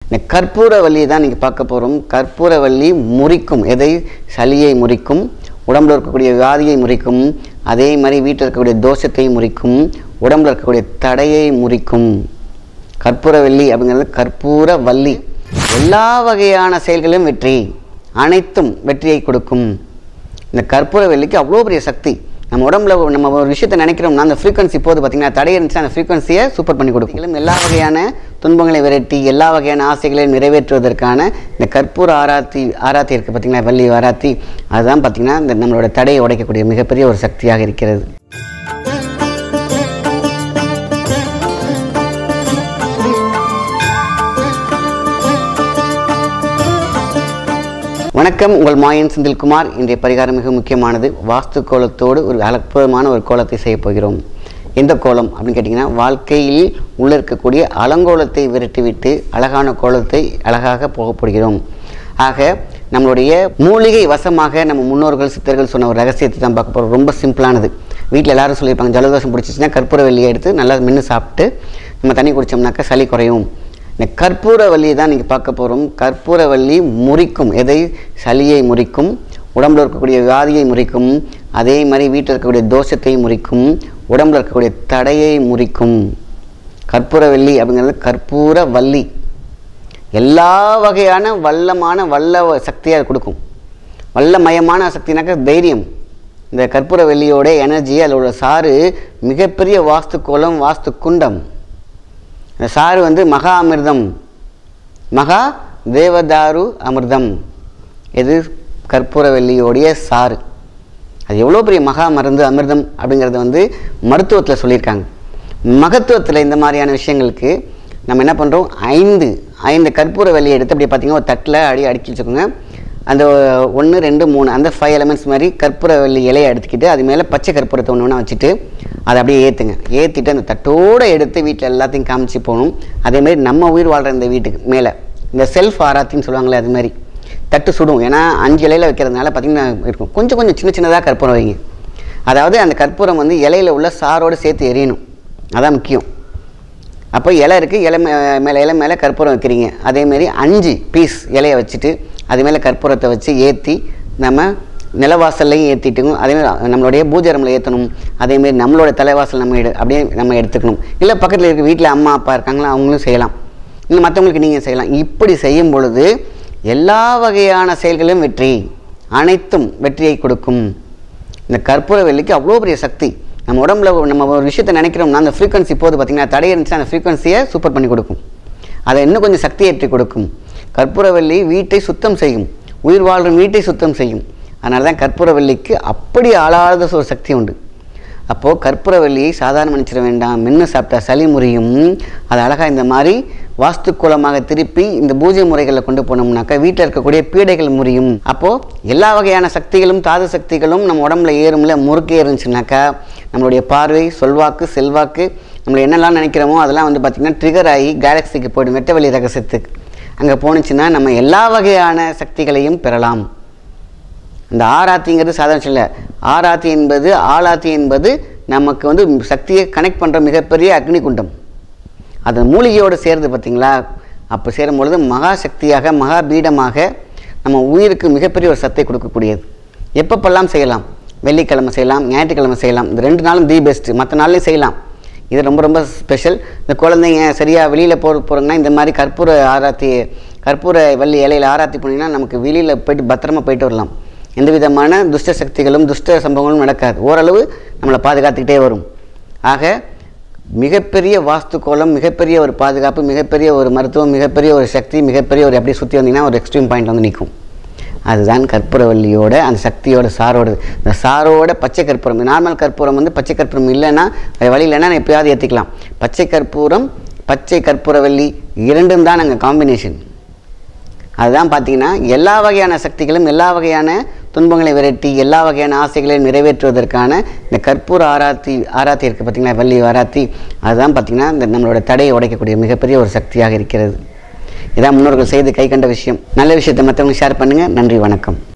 இந்த கற்பூரவல்லி தான் நீங்கள் பார்க்க போகிறோம் கற்பூரவல்லி முறிக்கும் எதை சளியை முறிக்கும் உடம்புல இருக்கக்கூடிய வியாதியை முறிக்கும் அதே மாதிரி வீட்டில் இருக்கக்கூடிய தோஷத்தை முறிக்கும் உடம்புல இருக்கக்கூடிய தடையை முறிக்கும் கற்பூரவல்லி அப்படிங்கிறது கற்பூர வள்ளி எல்லா வகையான செயல்களிலும் வெற்றி அனைத்தும் வெற்றியை கொடுக்கும் இந்த கற்பூர வெள்ளிக்கு அவ்வளோ பெரிய சக்தி நம்ம உடம்புல ஒரு- நம்ம ஒரு விஷயத்தை நினைக்கிறோம்னா அந்த ஃப்ரீக்வன்சி போது பார்த்தீங்கன்னா தடை இருந்துச்சு அந்த ஃப்ரீக்வன்சியை சூப்பர் பண்ணி கொடுக்கும் எல்லா வகையான துன்பங்களை விரட்டி எல்லா வகையான ஆசைகளை நிறைவேற்றுவதற்கான இந்த கற்பூர ஆராத்தி ஆராத்தி இருக்குது பார்த்தீங்களா வள்ளி ஆராத்தி அதுதான் பார்த்தீங்கன்னா இந்த நம்மளோட தடையை உடைக்கக்கூடிய மிகப்பெரிய ஒரு சக்தியாக இருக்கிறது வணக்கம் உங்கள் மாயன் செந்தில்குமார் இன்றைய பரிகாரம் மிக முக்கியமானது வாஸ்து கோலத்தோடு ஒரு அற்புதமான ஒரு கோலத்தை செய்ய போகிறோம் எந்த கோலம் அப்படின்னு கேட்டிங்கன்னா வாழ்க்கையில் உள்ள இருக்கக்கூடிய அலங்கோலத்தை விரட்டிவிட்டு அழகான கோலத்தை அழகாக போகப் போகிறோம் ஆக நம்மளுடைய மூலிகை வசமாக நம்ம முன்னோர்கள் சித்தர்கள் சொன்ன ஒரு ரகசியத்தை தான் பார்க்க போகிறோம் ரொம்ப சிம்பிளானது வீட்டில் எல்லாரும் சொல்லியிருப்பாங்க ஜலதோஷம் பிடிச்சிச்சின்னா கற்பூர வெள்ளியை எடுத்து நல்லா மென்று சாப்பிட்டு நம்ம தண்ணி குடித்தோம்னாக்கா சளி குறையும் இந்த கற்பூரவல்லி தான் நீங்கள் பார்க்க போகிறோம் கற்பூரவல்லி முறிக்கும் எதை சளியை முறிக்கும் உடம்புல இருக்கக்கூடிய வியாதியை முறிக்கும் அதே மாதிரி வீட்டில் இருக்கக்கூடிய தோஷத்தை முறிக்கும் உடம்புல இருக்கக்கூடிய தடையை முறிக்கும் கற்பூரவல்லி அப்படிங்கிறது கற்பூர வள்ளி எல்லா வகையான வல்லமான வல்ல சக்தியாக கொடுக்கும் வல்லமயமான சக்தினாக்கா தைரியம் இந்த கற்பூர வெள்ளியோட எனர்ஜி அதோட சாறு மிகப்பெரிய வாஸ்து கோலம் வாஸ்து குண்டம் இந்த சாறு வந்து மகா அமிர்தம் மகா தேவதாரு அமிர்தம் இது கற்பூரவல்லியோடைய சாறு அது எவ்வளோ பெரிய மகா மருந்து அமிர்தம் அப்படிங்கிறத வந்து மருத்துவத்தில் சொல்லியிருக்காங்க மகத்துவத்தில் இந்த மாதிரியான விஷயங்களுக்கு நம்ம என்ன பண்ணுறோம் ஐந்து ஐந்து கற்பூர வெள்ளியை எடுத்து அப்படி பார்த்தீங்கன்னா ஒரு தட்டில் அடி அடுக்கி வச்சுக்கோங்க அந்த ஒன்று ரெண்டு மூணு அந்த ஃபைவ் எலமெண்ட்ஸ் மாதிரி கற்பூர வெள்ளி இலையை எடுத்துக்கிட்டு அது மேலே பச்சை கற்பூரத்தை ஒன்று ஒன்றா வச்சுட்டு அதை அப்படியே ஏற்றுங்க ஏற்றிட்டு அந்த தட்டோடு எடுத்து வீட்டில் எல்லாத்தையும் காமிச்சு போகணும் அதேமாதிரி நம்ம உயிர் வாழ்கிற இந்த வீட்டுக்கு மேலே இந்த செல்ஃப் ஆராத்தின்னு சொல்லுவாங்களே அது மாதிரி தட்டு சுடும் ஏன்னா அஞ்சு இலையில வைக்கிறதுனால பார்த்திங்கன்னா இருக்கும் கொஞ்சம் கொஞ்சம் சின்ன சின்னதாக கற்பூரம் வைங்க அதாவது அந்த கற்பூரம் வந்து இலையில உள்ள சாரோடு சேர்த்து எரியணும் அதான் முக்கியம் அப்போ இலை இருக்குது இலை மே மேலே இலை மேலே கற்பூரம் வைக்கிறீங்க அதேமாரி அஞ்சு பீஸ் இலையை வச்சுட்டு அது மேலே கற்பூரத்தை வச்சு ஏற்றி நம்ம நிலவாசல்லையும் ஏற்றிட்டுக்கும் அதேமாதிரி நம்மளுடைய பூஜை ரூமில் ஏற்றணும் அதேமாரி நம்மளோட தலைவாசல் நம்ம எடு அப்படியே நம்ம எடுத்துக்கணும் இல்லை பக்கத்தில் இருக்க வீட்டில் அம்மா அப்பா இருக்காங்களா அவங்களும் செய்யலாம் இல்லை மற்றவங்களுக்கு நீங்கள் செய்யலாம் இப்படி செய்யும் பொழுது எல்லா வகையான செயல்களிலும் வெற்றி அனைத்தும் வெற்றியை கொடுக்கும் இந்த கற்பூர வெள்ளிக்கு அவ்வளோ பெரிய சக்தி நம்ம உடம்புல ஒரு- நம்ம ஒரு விஷயத்தை நினைக்கிறோம்னா அந்த ஃப்ரீக்வன்சி போது பார்த்தீங்கன்னா தடை இருந்துச்சுன்னா அந்த ஃப்ரீக்வன்சியை சூப்பர் பண்ணி கொடுக்கும் அதை இன்னும் கொஞ்சம் சக்தி ஏற்றி கொடுக்கும் கற்பூரவல்லி வீட்டை சுத்தம் செய்யும் உயிர் வாழும் வீட்டை சுத்தம் செய்யும் அதனால தான் கற்பூரவல்லிக்கு அப்படி ஆளாத ஒரு சக்தி உண்டு அப்போது கற்பூரவல்லியை சாதாரண நினச்சிட வேண்டாம் மென்று சாப்பிட்டா சளி முறியும் அது அழகாக இந்த மாதிரி வாஸ்து கோலமாக திருப்பி இந்த பூஜை முறைகளில் கொண்டு போனோம்னாக்கா வீட்டில் இருக்கக்கூடிய பீடைகள் முறியும் அப்போது எல்லா வகையான சக்திகளும் தாது சக்திகளும் நம்ம உடம்புல ஏறும்ல முறுக்கு ஏறுச்சுனாக்கா நம்மளுடைய பார்வை சொல்வாக்கு செல்வாக்கு நம்ம என்னெல்லாம் நினைக்கிறோமோ அதெல்லாம் வந்து பார்த்திங்கன்னா ட்ரிகர் ஆகி கேலக்சிக்கு போய்டும் வெட்டவெளி ரகசியத்துக்கு அங்கே போணுச்சுன்னா நம்ம எல்லா வகையான சக்திகளையும் பெறலாம் இந்த ஆராத்திங்கிறது சாதாரண இல்லை ஆராத்தி என்பது ஆலாத்தி என்பது நமக்கு வந்து சக்தியை கனெக்ட் பண்ணுற மிகப்பெரிய அக்னி குண்டம் அது மூலிகையோடு சேருது பார்த்தீங்களா அப்போ சேரும் பொழுது மகா சக்தியாக மகா பீடமாக நம்ம உயிருக்கு மிகப்பெரிய ஒரு சத்தை கொடுக்கக்கூடியது எப்பப்பெல்லாம் செய்யலாம் வெள்ளிக்கிழமை செய்யலாம் ஞாயிற்றுக்கிழமை செய்யலாம் இந்த ரெண்டு நாளும் தி பெஸ்ட்டு மற்ற நாள்லையும் செய்யலாம் இது ரொம்ப ரொம்ப ஸ்பெஷல் இந்த குழந்தைங்க சரியாக வெளியில் போகிற போகிறாங்கன்னா இந்த மாதிரி கற்பூர ஆராத்தி கற்பூர வள்ளி இலையில் ஆராத்தி போனீங்கன்னா நமக்கு வெளியில் போயிட்டு பத்திரமா போயிட்டு வரலாம் எந்த விதமான துஷ்ட சக்திகளும் துஷ்ட சம்பவங்களும் நடக்காது ஓரளவு நம்மளை பாதுகாத்துக்கிட்டே வரும் ஆக மிகப்பெரிய வாஸ்து கோலம் மிகப்பெரிய ஒரு பாதுகாப்பு மிகப்பெரிய ஒரு மருத்துவம் மிகப்பெரிய ஒரு சக்தி மிகப்பெரிய ஒரு அப்படியே சுற்றி வந்தீங்கன்னா ஒரு எக்ஸ்ட்ரீம் பாயிண்ட் வந்து நிற்கும் அதுதான் கற்பூரவல்லியோட அந்த சக்தியோட சாரோட இந்த சாரோட பச்சை கற்பூரம் நார்மல் கற்பூரம் வந்து பச்சை கற்பூரம் இல்லைன்னா வேறு வழி இல்லைன்னா நான் எப்பயாவது ஏற்றிக்கலாம் பச்சை கற்பூரம் பச்சை கற்பூரவல்லி இரண்டும் தான் நாங்கள் காம்பினேஷன் அதுதான் பார்த்தீங்கன்னா எல்லா வகையான சக்திகளும் எல்லா வகையான துன்பங்களை விரட்டி எல்லா வகையான ஆசைகளையும் நிறைவேற்றுவதற்கான இந்த கற்பூர ஆராத்தி ஆராத்தி இருக்குது பார்த்தீங்களா வள்ளி ஆராத்தி அதுதான் பார்த்தீங்கன்னா இந்த நம்மளோட தடையை உடைக்கக்கூடிய மிகப்பெரிய ஒரு சக்தியாக இருக்கிறது இதான் முன்னோர்கள் செய்து கை கண்ட விஷயம் நல்ல விஷயத்தை மற்றவங்க ஷேர் பண்ணுங்கள் நன்றி வணக்கம்